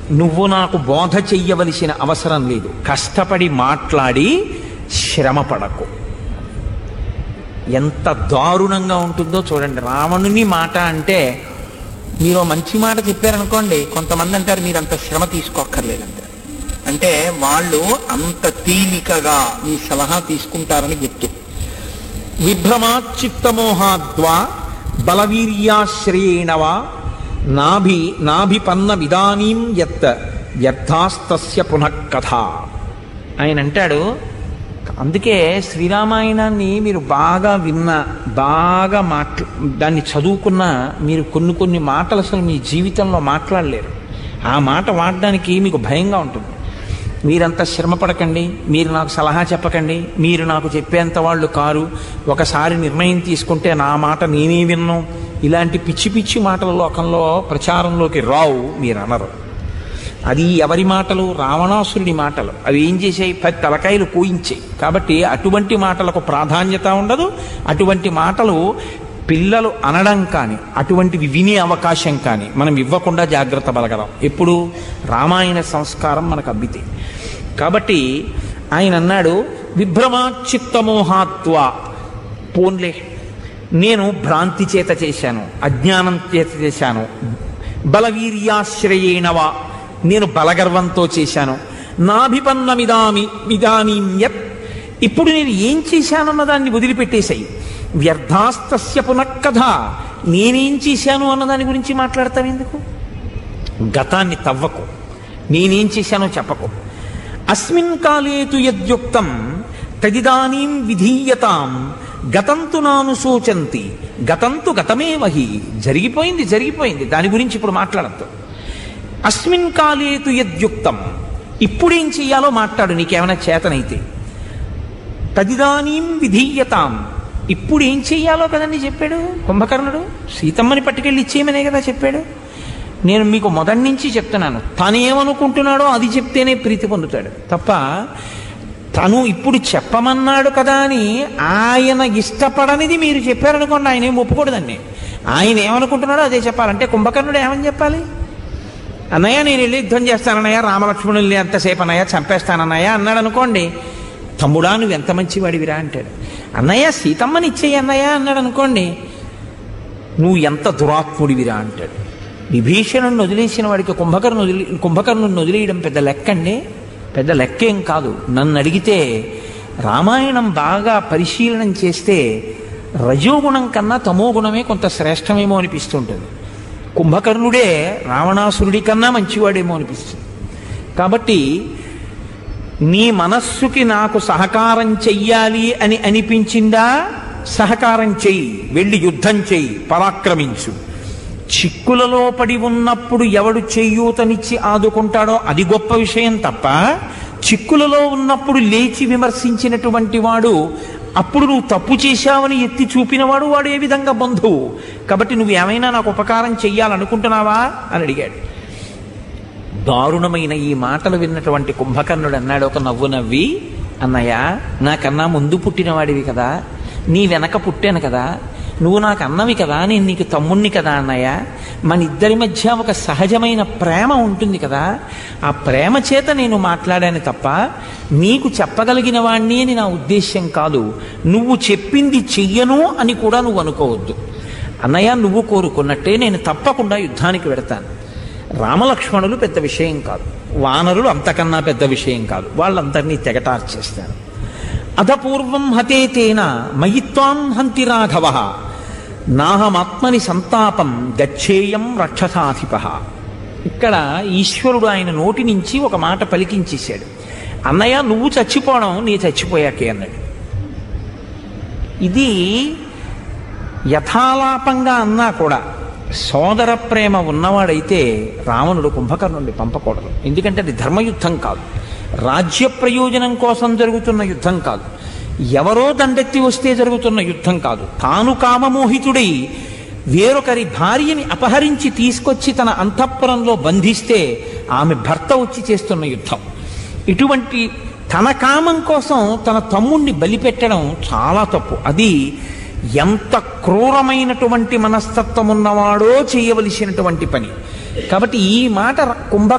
నువ్వు నాకు బోధ చెయ్యవలసిన అవసరం లేదు కష్టపడి మాట్లాడి శ్రమ పడకు ఎంత దారుణంగా ఉంటుందో చూడండి రావణుని మాట అంటే మీరు మంచి మాట చెప్పారనుకోండి కొంతమంది అంటారు మీరు అంత శ్రమ తీసుకోక్కర్లేదంటారు అంటే వాళ్ళు అంత తేలికగా మీ సలహా తీసుకుంటారని గుర్తు విభ్రమాచిత్తమోహాద్వా బలవీర్యాశ్రయేణవా నాభి నాభిపన్న విదానీం యత్ వ్యర్థాస్తస్య పునఃకథ ఆయన అంటాడు అందుకే శ్రీరామాయణాన్ని మీరు బాగా విన్న బాగా మాట్లా దాన్ని చదువుకున్న మీరు కొన్ని కొన్ని మాటలు అసలు మీ జీవితంలో మాట్లాడలేరు ఆ మాట వాడడానికి మీకు భయంగా ఉంటుంది మీరంతా శ్రమ పడకండి మీరు నాకు సలహా చెప్పకండి మీరు నాకు చెప్పేంత వాళ్ళు కారు ఒకసారి నిర్ణయం తీసుకుంటే నా మాట నేనే విన్ను ఇలాంటి పిచ్చి పిచ్చి మాటల లోకంలో ప్రచారంలోకి రావు మీరు అనరు అది ఎవరి మాటలు రావణాసురుడి మాటలు అవి ఏం చేసాయి పది తలకాయలు పోయించాయి కాబట్టి అటువంటి మాటలకు ప్రాధాన్యత ఉండదు అటువంటి మాటలు పిల్లలు అనడం కానీ అటువంటివి వినే అవకాశం కానీ మనం ఇవ్వకుండా జాగ్రత్త పలగలం ఎప్పుడు రామాయణ సంస్కారం మనకు అబ్బితే కాబట్టి ఆయన అన్నాడు విభ్రమాచిత్తమోహాత్వ పోన్లే నేను భ్రాంతి చేత చేశాను అజ్ఞానం చేత చేశాను బలవీర్యాశ్రయేణవా నేను బలగర్వంతో చేశాను నాభిపన్నమిదామి మిదానీం యత్ ఇప్పుడు నేను ఏం చేశానన్న దాన్ని వదిలిపెట్టేశాయి వ్యర్థాస్తస్య పునఃకథ నేనేం చేశాను అన్న దాని గురించి మాట్లాడతావు ఎందుకు గతాన్ని తవ్వకు నేనేం చేశానో చెప్పకు అస్మిన్ కాలేతు యద్యుక్తం తదిదానీం విధీయతాం గతంతు నాను సూచంతి గతంతు గతమే వహి జరిగిపోయింది జరిగిపోయింది దాని గురించి ఇప్పుడు మాట్లాడద్దు అస్మిన్ కాలేతు యద్యుక్తం ఇప్పుడేం చెయ్యాలో మాట్లాడు నీకేమైనా చేతనైతే తదిదానీం విధీయతాం ఇప్పుడు ఏం చెయ్యాలో కదండి చెప్పాడు కుంభకర్ణుడు సీతమ్మని పట్టుకెళ్ళి ఇచ్చేయమనే కదా చెప్పాడు నేను మీకు మొదటి నుంచి చెప్తున్నాను తనేమనుకుంటున్నాడో అది చెప్తేనే ప్రీతి పొందుతాడు తప్ప తను ఇప్పుడు చెప్పమన్నాడు కదా అని ఆయన ఇష్టపడనిది మీరు చెప్పారనుకోండి ఆయన ఏం ఒప్పుకూడదండి ఆయన ఏమనుకుంటున్నాడో అదే చెప్పాలంటే కుంభకర్ణుడు ఏమని చెప్పాలి అన్నయ్య నేను వెళ్ళి యుద్ధం చేస్తానన్నయ్య రామలక్ష్మణుల్ని ఎంతసేపు అన్నయ్య చంపేస్తానన్నయ్య అన్నాడు అనుకోండి తమ్ముడా నువ్వు ఎంత మంచివాడివిరా అంటాడు అన్నయ్య సీతమ్మని ఇచ్చేయి అన్నయ్య అన్నాడు అనుకోండి నువ్వు ఎంత దురాత్ముడివిరా అంటాడు విభీషణుని వదిలేసిన వాడికి కుంభకర్ణు వదిలి కుంభకర్ణుని వదిలేయడం పెద్ద లెక్క అండి పెద్ద లెక్కేం కాదు నన్ను అడిగితే రామాయణం బాగా పరిశీలనం చేస్తే రజోగుణం కన్నా తమోగుణమే కొంత శ్రేష్టమేమో అనిపిస్తుంటుంది కుంభకర్ణుడే రావణాసురుడి కన్నా మంచివాడేమో అనిపిస్తుంది కాబట్టి నీ మనస్సుకి నాకు సహకారం చెయ్యాలి అని అనిపించిందా సహకారం చెయ్యి వెళ్ళి యుద్ధం చెయ్యి పరాక్రమించు చిక్కులలో పడి ఉన్నప్పుడు ఎవడు చెయ్యూతనిచ్చి ఆదుకుంటాడో అది గొప్ప విషయం తప్ప చిక్కులలో ఉన్నప్పుడు లేచి విమర్శించినటువంటి వాడు అప్పుడు నువ్వు తప్పు చేశావని ఎత్తి చూపినవాడు వాడు ఏ విధంగా బంధువు కాబట్టి నువ్వు ఏమైనా నాకు ఉపకారం చెయ్యాలనుకుంటున్నావా అని అడిగాడు దారుణమైన ఈ మాటలు విన్నటువంటి కుంభకర్ణుడు అన్నాడు ఒక నవ్వు నవ్వి అన్నయ్య నాకన్నా ముందు పుట్టినవాడివి కదా నీ వెనక పుట్టాను కదా నువ్వు నాకు అన్నవి కదా నేను నీకు తమ్ముణ్ణి కదా అన్నయ్య మన ఇద్దరి మధ్య ఒక సహజమైన ప్రేమ ఉంటుంది కదా ఆ ప్రేమ చేత నేను మాట్లాడాను తప్ప నీకు చెప్పగలిగిన వాణ్ణి అని నా ఉద్దేశ్యం కాదు నువ్వు చెప్పింది చెయ్యను అని కూడా నువ్వు అనుకోవద్దు అన్నయ్య నువ్వు కోరుకున్నట్టే నేను తప్పకుండా యుద్ధానికి వెడతాను రామలక్ష్మణులు పెద్ద విషయం కాదు వానరులు అంతకన్నా పెద్ద విషయం కాదు వాళ్ళందరినీ తెగటార్చేస్తారు అధపూర్వం హతే తేన మయిత్వాం హంతి రాఘవ నాహమాత్మని సంతాపం గచ్చేయం రక్షసాధిప ఇక్కడ ఈశ్వరుడు ఆయన నోటి నుంచి ఒక మాట పలికించేశాడు అన్నయ్య నువ్వు చచ్చిపోవడం నీ చచ్చిపోయాకే అన్నాడు ఇది యథాలాపంగా అన్నా కూడా సోదర ప్రేమ ఉన్నవాడైతే రావణుడు కుంభకర్ణుడిని పంపకూడదు ఎందుకంటే అది ధర్మయుద్ధం కాదు రాజ్య ప్రయోజనం కోసం జరుగుతున్న యుద్ధం కాదు ఎవరో దండెత్తి వస్తే జరుగుతున్న యుద్ధం కాదు తాను కామమోహితుడై వేరొకరి భార్యని అపహరించి తీసుకొచ్చి తన అంతఃపురంలో బంధిస్తే ఆమె భర్త వచ్చి చేస్తున్న యుద్ధం ఇటువంటి తన కామం కోసం తన తమ్ముణ్ణి బలిపెట్టడం చాలా తప్పు అది ఎంత క్రూరమైనటువంటి మనస్తత్వం ఉన్నవాడో చేయవలసినటువంటి పని కాబట్టి ఈ మాట కుంభ